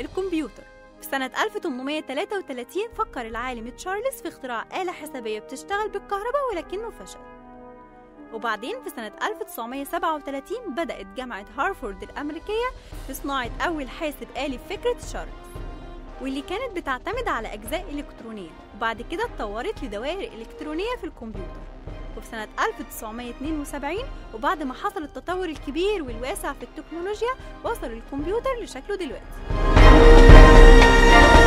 الكمبيوتر في سنة 1833 فكر العالم تشارلز في اختراع آلة حسابية بتشتغل بالكهرباء ولكنه فشل وبعدين في سنة 1937 بدأت جامعة هارفورد الأمريكية في صناعة أول حاسب آلي بفكرة تشارلز واللي كانت بتعتمد على أجزاء إلكترونية وبعد كده اتطورت لدوائر إلكترونية في الكمبيوتر وفي سنة 1972 وبعد ما حصل التطور الكبير والواسع في التكنولوجيا وصل الكمبيوتر لشكله دلوقتي